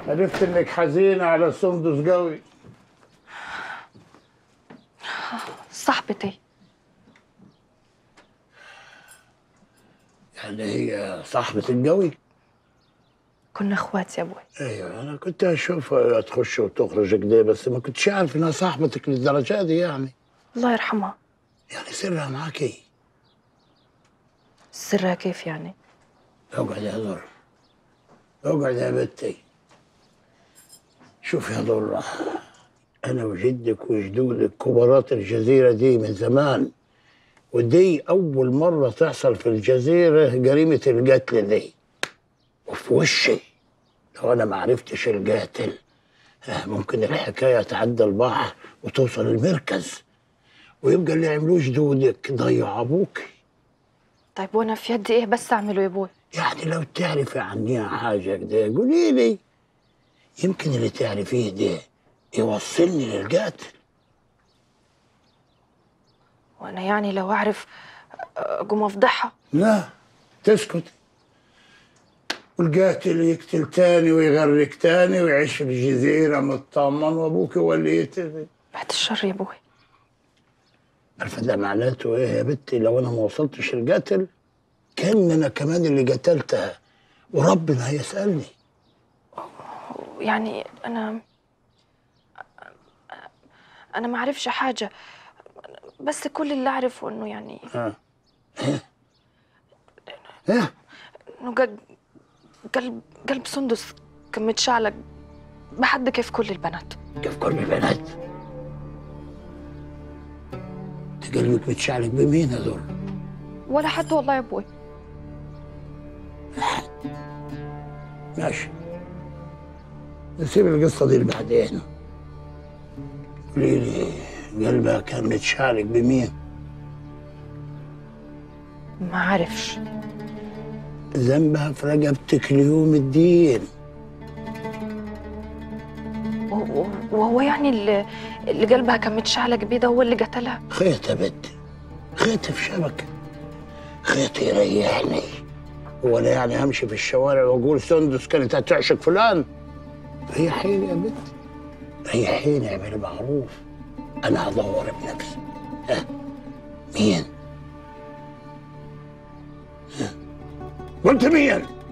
عرفت انك حزينة على سندس قوي صاحبتي يعني هي صاحبة القوي كنا اخوات يا ابوي ايوه انا كنت اشوفها تخش وتخرج كده بس ما كنتش عارف انها صاحبتك للدرجة دي يعني الله يرحمها يعني سرها معاك ايه؟ سرها كيف يعني اقعد يا ضر اقعد يا بنتي شوف يا ضرة انا وجدك وجدودك كبارات الجزيرة دي من زمان ودي اول مرة تحصل في الجزيرة جريمة القتل دي وفي وشي لو انا ما عرفتش القاتل آه، ممكن الحكاية تعدى البحر وتوصل المركز ويبقى اللي عملوه جدودك ضيع ابوك طيب وانا في يدي ايه بس اعمله يا ابوي يعني لو تعرفي عنيها حاجة كده قولي لي يمكن اللي تعرفيه ده يوصلني للقاتل وانا يعني لو اعرف اقوم افضحها لا تسكت والقاتل يقتل تاني ويغرق تاني ويعيش في الجزيرة مطمن وابوك هو اللي يقتل بعد الشر يا ابوي عارفة ده معناته ايه يا بنتي لو انا ما وصلتش القاتل كان انا كمان اللي قتلتها وربنا هيسألني يعني انا انا ما اعرفش حاجه بس كل اللي اعرفه انه يعني ها ايه انه قل- قلب قلب سندس كان متشعلق بحد كيف كل البنات كيف كل البنات انت قلبك متشعلق بمين هذول ولا حد والله يا ابوي ماشي نسيب القصة دي لبعدين قولي لي قلبها كان متشعلق بمين ما عارفش ذنبها في رقبتك ليوم الدين و- و- وهو يعني اللي, اللي قلبها كان متشعلق بيه ده هو اللي قتلها خيط يا بنتي خيط في شبكة خيط يريحني ولا يعني همشي في الشوارع واقول سندس كانت هتعشق فلان ريحيني يا بنتي ريحيني اعملي معروف انا هدور بنفسي ها مين؟ ها؟ قلت مين؟